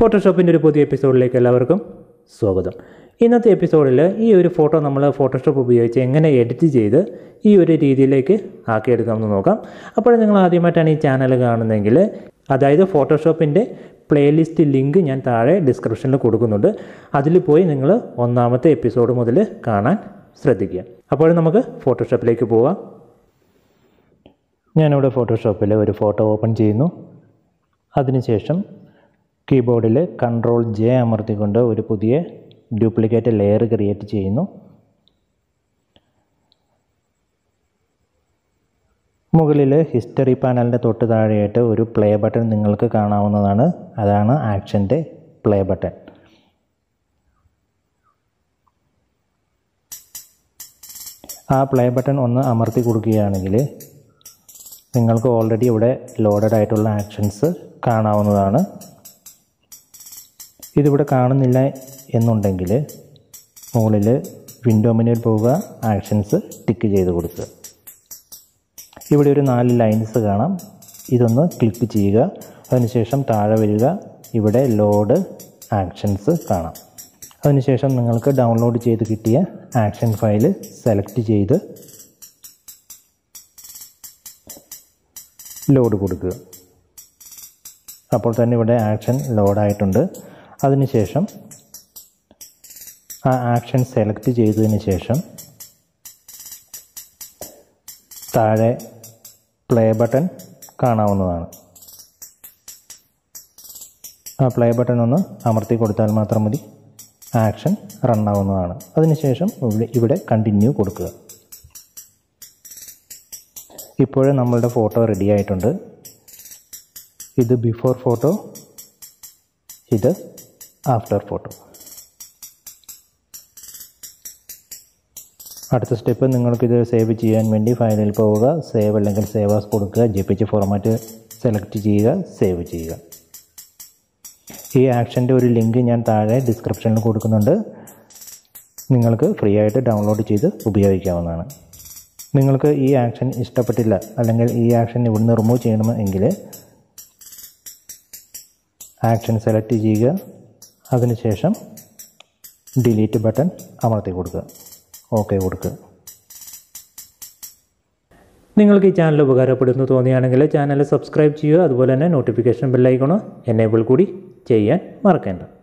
ഫോട്ടോഷോപ്പിൻ്റെ ഒരു പുതിയ എപ്പിസോഡിലേക്ക് എല്ലാവർക്കും സ്വാഗതം ഇന്നത്തെ എപ്പിസോഡിൽ ഈ ഒരു ഫോട്ടോ നമ്മൾ ഫോട്ടോഷോപ്പ് ഉപയോഗിച്ച് എങ്ങനെ എഡിറ്റ് ചെയ്ത് ഈ ഒരു രീതിയിലേക്ക് ആക്കിയെടുക്കാമെന്ന് നോക്കാം അപ്പോൾ നിങ്ങൾ ആദ്യമായിട്ടാണ് ഈ ചാനൽ കാണുന്നതെങ്കിൽ അതായത് ഫോട്ടോഷോപ്പിൻ്റെ പ്ലേലിസ്റ്റ് ലിങ്ക് ഞാൻ താഴെ ഡിസ്ക്രിപ്ഷനിൽ കൊടുക്കുന്നുണ്ട് അതിൽ പോയി നിങ്ങൾ ഒന്നാമത്തെ എപ്പിസോഡ് മുതൽ കാണാൻ ശ്രദ്ധിക്കുക അപ്പോൾ നമുക്ക് ഫോട്ടോഷോപ്പിലേക്ക് പോവാം ഞാനിവിടെ ഫോട്ടോഷോപ്പിൽ ഒരു ഫോട്ടോ ഓപ്പൺ ചെയ്യുന്നു അതിനുശേഷം കീബോർഡിൽ കൺട്രോൾ ജെ അമർത്തിക്കൊണ്ട് ഒരു പുതിയ ഡ്യൂപ്ലിക്കേറ്റ് ലെയർ ക്രിയേറ്റ് ചെയ്യുന്നു മുകളിൽ ഹിസ്റ്ററി പാനലിൻ്റെ തൊട്ട് താഴെയായിട്ട് ഒരു പ്ലേ ബട്ടൺ നിങ്ങൾക്ക് കാണാവുന്നതാണ് അതാണ് ആക്ഷൻ്റെ പ്ലേ ബട്ടൺ ആ പ്ലേ ബട്ടൺ ഒന്ന് അമർത്തി കൊടുക്കുകയാണെങ്കിൽ നിങ്ങൾക്ക് ഓൾറെഡി ഇവിടെ ലോഡഡ് ആയിട്ടുള്ള ആക്ഷൻസ് കാണാവുന്നതാണ് ഇതിവിടെ കാണുന്നില്ല എന്നുണ്ടെങ്കിൽ മുകളിൽ വിൻഡോ മെനുവിൽ പോവുക ആക്ഷൻസ് ടിക്ക് ചെയ്ത് കൊടുക്കുക ഇവിടെ ഒരു നാല് ലൈൻസ് കാണാം ഇതൊന്ന് ക്ലിക്ക് ചെയ്യുക അതിനുശേഷം താഴെ വരിക ഇവിടെ ലോഡ് ആക്ഷൻസ് കാണാം അതിനുശേഷം നിങ്ങൾക്ക് ഡൗൺലോഡ് ചെയ്ത് കിട്ടിയ ആക്ഷൻ ഫയൽ സെലക്ട് ചെയ്ത് ലോഡ് കൊടുക്കുക അപ്പോൾ തന്നെ ഇവിടെ ആക്ഷൻ ലോഡായിട്ടുണ്ട് അതിനുശേഷം ആ ആക്ഷൻ സെലക്ട് ചെയ്തതിന് ശേഷം താഴെ പ്ലേ ബട്ടൺ കാണാവുന്നതാണ് ആ പ്ലേ ബട്ടൺ ഒന്ന് അമർത്തി കൊടുത്താൽ മാത്രം മതി ആക്ഷൻ റണ്ണാവുന്നതാണ് അതിനുശേഷം ഇവിടെ ഇവിടെ കണ്ടിന്യൂ കൊടുക്കുക ഇപ്പോൾ നമ്മളുടെ ഫോട്ടോ റെഡി ആയിട്ടുണ്ട് ഇത് ബിഫോർ ഫോട്ടോ ഇത് ആഫ്റ്റർ ഫോട്ടോ അടുത്ത സ്റ്റെപ്പ് നിങ്ങൾക്കിത് സേവ് ചെയ്യാൻ വേണ്ടി ഫയലിൽ പോവുക സേവ് അല്ലെങ്കിൽ സേവ് ആസ് കൊടുക്കുക J P G format select ചെയ്യുക സേവ് ചെയ്യുക ഈ ആക്ഷൻ്റെ ഒരു ലിങ്ക് ഞാൻ താഴെ ഡിസ്ക്രിപ്ഷനിൽ കൊടുക്കുന്നുണ്ട് നിങ്ങൾക്ക് ഫ്രീ ആയിട്ട് ഡൗൺലോഡ് ചെയ്ത് ഉപയോഗിക്കാവുന്നതാണ് നിങ്ങൾക്ക് ഈ ആക്ഷൻ ഇഷ്ടപ്പെട്ടില്ല അല്ലെങ്കിൽ ഈ ആക്ഷൻ ഇവിടുന്ന് റിമൂവ് ചെയ്യണമെങ്കിൽ ആക്ഷൻ സെലക്ട് ചെയ്യുക അതിനുശേഷം ഡിലീറ്റ് ബട്ടൺ അമർത്തി കൊടുക്കുക ഓക്കെ കൊടുക്കുക നിങ്ങൾക്ക് ഈ ചാനൽ ഉപകാരപ്പെടുന്നു തോന്നിയാണെങ്കിൽ ചാനൽ സബ്സ്ക്രൈബ് ചെയ്യുക അതുപോലെ തന്നെ നോട്ടിഫിക്കേഷൻ ബെല്ലൈക്കണോ എനേബിൾ കൂടി ചെയ്യാൻ മറക്കേണ്ട